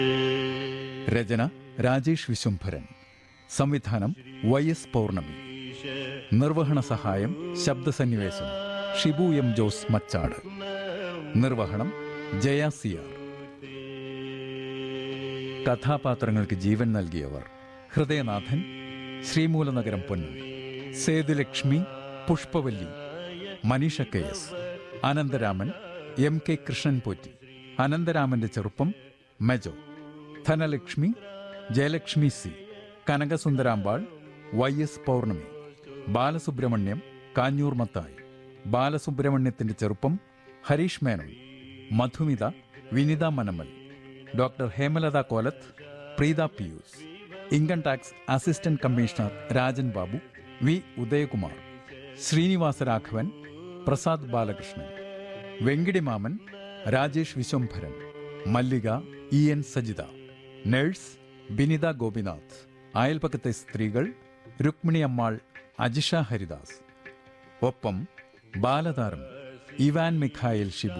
രചന രാജേഷ് വിശ്വംഭരൻ സംവിധാനം Y S Pournami നിർവഹണ സഹായം ശബ്ദസന്നിവേശം ഷിബു എം ജോസ് മച്ചാട് നിർവഹണം ജയ സിയാർ കഥാപാത്രങ്ങൾക്ക് ജീവൻ നൽകിയവർ Hridayanathan Sreemoolanagaram Ponnu Sethulakshmi Pushpavalli Manisha K S Anantharaman M K Krishnan Potti അനന്തരാമന്റെ ചെറുപ്പം Mejo Dhanalakshmi Jayalakshmi C Kanakasundarambal Y S Pournami Balasubramaniam Kanjoor Mathai ബാലസുബ്രഹ്മണ്യത്തിന്റെ ചെറുപ്പം ഹരീഷ് മേനോൻ മധുമിത വിനിത മനമൽ doctor Hemalatha Kolath Preetha Piyus income tax assistant commissioner Rajan Babu V Udayakumar Srinivasa Raghavan Prasad Balakrishnan വെങ്കിടിമാമൻ Rajesh Viswambharan Mallika E N Sajitha nurse Binitha Gopinath അയൽപക്കത്തെ സ്ത്രീകൾ രുക്മിണി അമ്മാൾ അജിഷ ഹരിദാസ് ഒപ്പം ബാലതാരം ഇവാൻ മിഖായൽ ഷിബു